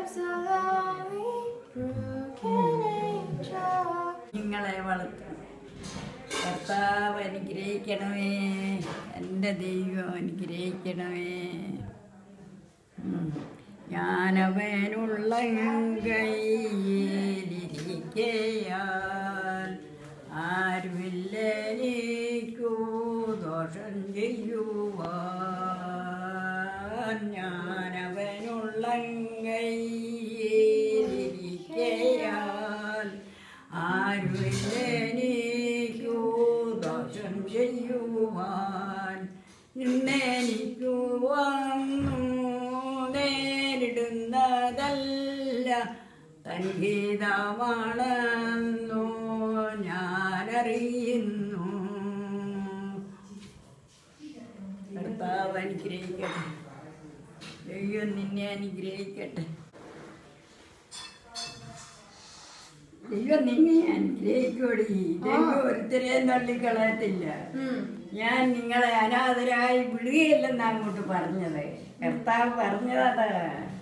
arms a lonely, broken angel. നിങ്ങളെ വളർത്തും കർത്താവ് അനുഗ്രഹിക്കണമേ എൻ്റെ ദൈവം അനുഗ്രഹിക്കണമേ ഉം. ഞാനവനുള്ള കൈയിരിക്കയാൽ ആരുമില്ലെനിക്കു ദോഷം ചെയ്യുവാൻ ഞാനവനുള്ള കൈയിരിക്കയാൽ ആരുമില്ലെനിക്കു ദോഷം ചെയ്യുവാൻ ഇന്നെനിക്കു വന്നു നേരിടുന്നതല്ല തൻഗീതമാണെന്നു ഞാനറിയുന്നു കർത്താവ് അനുഗ്രഹിക്കട്ടെ ദൈവം നിന്നെ അനുഗ്രഹിക്കട്ടെ ദൈവം നിന്നെ അനുഗ്രഹിക്കോടി ദൈവം ഒരുത്തരെയും തള്ളിക്കളയത്തില്ല ഞാൻ നിങ്ങളെ അനാഥരായി വിടുകയില്ലെന്ന് അങ്ങോട്ട് പറഞ്ഞത് കർത്താവ് പറഞ്ഞതാ